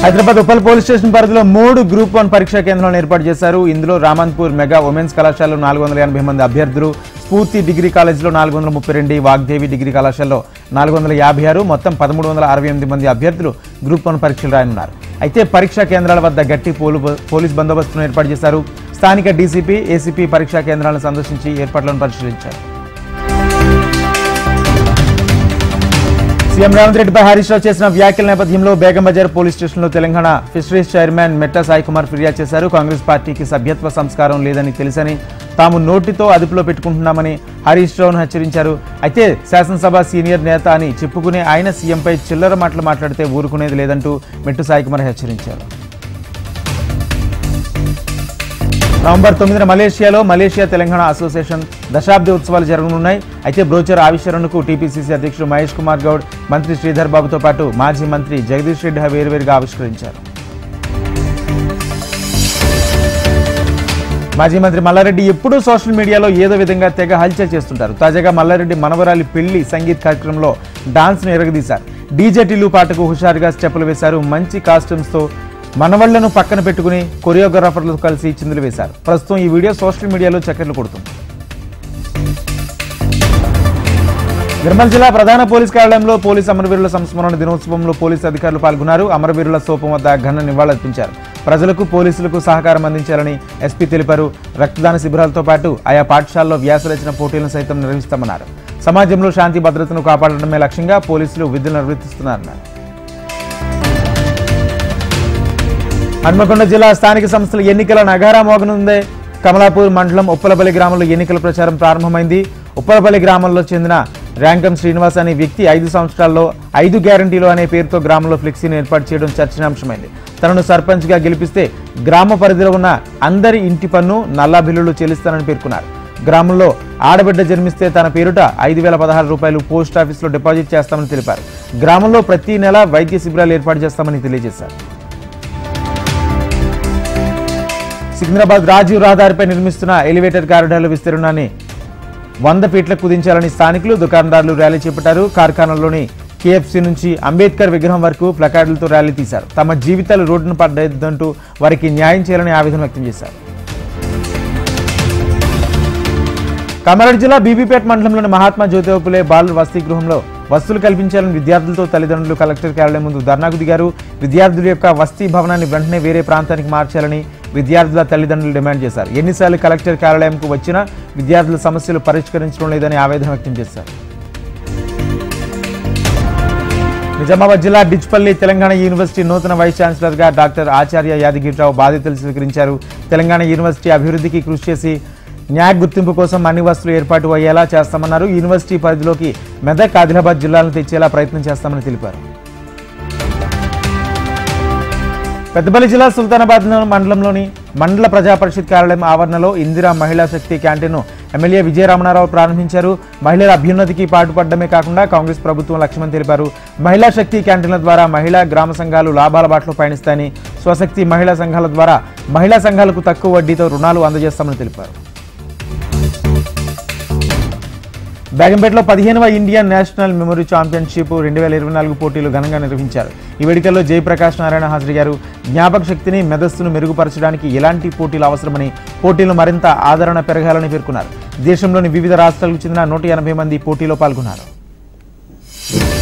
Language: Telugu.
హైదరాబాద్ ఉప్పల్ పోలీస్ స్టేషన్ పరిధిలో మూడు గ్రూప్ వన్ పరీక్షా కేంద్రాలను ఏర్పాటు చేశారు ఇందులో రామంత్పూర్ మెగా ఉమెన్స్ కళాశాలలో నాలుగు వందల ఎనభై మంది అభ్యర్థులు స్ఫూర్తి డిగ్రీ కాలేజీలో నాలుగు వందల ముప్పై రెండు వాగ్దేవి డిగ్రీ కళాశాలలో నాలుగు వందల యాభై ఆరు మొత్తం పదమూడు వందల అరవై ఎనిమిది మంది అభ్యర్థులు గ్రూప్ వన్ పరీక్షలు రాయనున్నారు అయితే పరీక్షా కేంద్రాల వద్ద గట్టి పోలు పోలీస్ బందోబస్తును ఏర్పాటు చేశారు స్థానిక డీసీపీ ఏసీపీ పరీక్షా కేంద్రాలను సందర్శించి ఏర్పాట్లను పరిశీలించారు సీఎం రేవంత్ రెడ్డిపై హరీష్ రావు చేసిన వ్యాఖ్యల నేపథ్యంలో బేగం బజార్ పోలీస్ స్టేషన్లో తెలంగాణ ఫిషరీస్ చైర్మన్ మెట్టా సాయి కుమార్ ఫిర్యాదు చేశారు కాంగ్రెస్ పార్టీకి సభ్యత్వ సంస్కారం లేదని తెలుసని తాము నోటితో అదుపులో పెట్టుకుంటున్నామని హరీష్ రావును హెచ్చరించారు అయితే శాసనసభ సీనియర్ నేత అని చెప్పుకునే ఆయన సీఎంపై చిల్లర మాటలు మాట్లాడితే ఊరుకునేది లేదంటూ మెట్టు సాయి కుమార్ హెచ్చరించారు నవంబర్ తొమ్మిదిన మలేషియాలో మలేషియా తెలంగాణ అసోసియేషన్ దశాబ్ది ఉత్సవాలు జరగనున్నాయి అయితే బ్రోచర్ ఆవిష్కరణకు టీపీసీసీ అధ్యక్షుడు మహేష్ కుమార్ గౌడ్ మంత్రి శ్రీధర్ బాబుతో పాటు మాజీ మంత్రి జగదీష్ రెడ్డి వేరువేరుగా ఆవిష్కరించారు మాజీ మంత్రి మల్లారెడ్డి ఎప్పుడూ సోషల్ మీడియాలో ఏదో విధంగా తెగ హల్చల్ చేస్తుంటారు తాజాగా మల్లారెడ్డి మనవరాలి పెళ్లి సంగీత్ కార్యక్రమంలో డాన్స్ను ఎరగదీశారు డీజే టిల్లు పాటకు హుషారుగా స్టెప్పులు వేశారు మంచి కాస్ట్యూమ్స్తో మనవళ్లను పక్కన పెట్టుకుని కొరియోగ్రాఫర్లతో కలిసి చిందులు వేశారు ప్రస్తుతం ఈ వీడియో సోషల్ మీడియాలో చక్కర్లు కొడుతుంది నిర్మల్ జిల్లా ప్రధాన పోలీస్ కార్యాలయంలో పోలీస్ అమరవీరుల సంస్మరణ దినోత్సవంలో పోలీసు అధికారులు పాల్గొన్నారు అమరవీరుల స్థూపం వద్ద ఘన నివాళులర్పించారు ప్రజలకు పోలీసులకు సహకారం అందించాలని ఎస్పీ తెలిపారు రక్తదాన శిబిరాలతో పాటు ఆయా పాఠశాలలో వ్యాసరచన పోటీలను సైతం నిర్వహిస్తామన్నారు సమాజంలో శాంతి భద్రతను కాపాడడమే లక్ష్యంగా పోలీసులు విధులు నిర్వర్తిస్తున్నారన్నారు హన్మకొండ జిల్లా స్థానిక సంస్థల ఎన్నికల నగారా మోగనుందే కమలాపూర్ మండలం ఉప్పలపల్లి గ్రామంలో ఎన్నికల ప్రచారం ప్రారంభమైంది ఉప్పలపల్లి గ్రామంలో చెందిన ర్యాంకం శ్రీనివాస్ అనే వ్యక్తి ఐదు సంవత్సరాల్లో ఐదు గ్యారంటీలు అనే పేరుతో గ్రామంలో ఫ్లెక్సీని ఏర్పాటు చేయడం చర్చనాంశమైంది తనను సర్పంచ్గా గెలిపిస్తే గ్రామ పరిధిలో ఉన్న అందరి ఇంటి పన్ను నల్లా బిల్లులు చెల్లిస్తానని పేర్కొన్నారు గ్రామంలో ఆడబిడ్డ జన్మిస్తే తన పేరుట ఐదు వేల పదహారు రూపాయలు పోస్ట్ ఆఫీసులో డిపాజిట్ చేస్తామని తెలిపారు గ్రామంలో ప్రతి నెల వైద్య శిబిరాలు ఏర్పాటు చేస్తామని తెలియజేశారు సికింద్రాబాద్ రాజీవ్ రహదారిపై నిర్మిస్తున్న ఎలివేటెడ్ కారిడార్ల విస్తీర్ణాన్ని వంద ఫీట్లకు కుదించాలని స్థానికులు దుకాణదారులు ర్యాలీ చేపట్టారు కార్ఖానాలోని కేఎఫ్సీ నుంచి అంబేద్కర్ విగ్రహం వరకు ప్లకార్డులతో ర్యాలీ తీశారు తమ జీవితాలు రోడ్డును పడ్డదంటూ వారికి న్యాయం చేయాలని ఆవేదన వ్యక్తం చేశారు కామారెడ్డి జిల్లా బీబీపేట మండలంలోని మహాత్మా జ్యోతిరావు పులే బాలుర వసతి గృహంలో వసతులు కల్పించాలని విద్యార్థులతో తల్లిదండ్రులు కలెక్టర్ కార్యాలయం ముందు ధర్నాకు దిగారు విద్యార్థుల యొక్క వసతి భవనాన్ని వెంటనే వేరే ప్రాంతానికి మార్చాలని విద్యార్థుల తల్లిదండ్రులు డిమాండ్ చేశారు ఎన్నిసార్లు కలెక్టర్ కార్యాలయంకు వచ్చినా విద్యార్థుల సమస్యలు పరిష్కరించడం లేదని ఆవేదన వ్యక్తం చేశారు నిజామాబాద్ జిల్లా డిచ్పల్లి తెలంగాణ యూనివర్సిటీ నూతన వైస్ ఛాన్సలర్గా డాక్టర్ ఆచార్య యాదగిరిరావు బాధ్యతలు స్వీకరించారు తెలంగాణ యూనివర్సిటీ అభివృద్ధికి కృషి చేసి న్యాయ గుర్తింపు కోసం అన్ని వస్తువులు ఏర్పాటు అయ్యేలా చేస్తామన్నారు యూనివర్సిటీ పరిధిలోకి మెదక్ ఆదిలాబాద్ జిల్లాలను తెచ్చేలా ప్రయత్నం చేస్తామని తెలిపారు పెద్దపల్లి జిల్లా సుల్తానాబాద్ మండలంలోని మండల ప్రజా పరిషత్ కార్యాలయం ఆవరణలో ఇందిరా మహిళా శక్తి క్యాంటీన్ను ఎమ్మెల్యే విజయరామనారావు ప్రారంభించారు మహిళల అభ్యున్నతికి పాటుపడడమే కాకుండా కాంగ్రెస్ ప్రభుత్వం లక్ష్యమని తెలిపారు మహిళా శక్తి క్యాంటీన్ల ద్వారా మహిళా గ్రామ సంఘాలు లాభాల బాటలో పయనిస్తాయని స్వశక్తి మహిళా సంఘాల ద్వారా మహిళా సంఘాలకు తక్కువ వడ్డీతో రుణాలు అందజేస్తామని తెలిపారు బేగంపేటలో పదిహేనవ ఇండియన్ నేషనల్ మెమరీ ఛాంపియన్షిప్ రెండు వేల ఇరవై నాలుగు పోటీలు ఘనంగా నిర్వహించారు ఈ వేడుకల్లో జయప్రకాష్ నారాయణ హాజరయ్యారు జ్ఞాపక శక్తిని మెదస్సును మెరుగుపరచడానికి ఎలాంటి పోటీలు అవసరమని పోటీలు మరింత ఆదరణ పెరగాలని పేర్కొన్నారు దేశంలోని వివిధ రాష్ట్రాలకు చెందిన నూట ఎనభై మంది పోటీలో పాల్గొన్నారు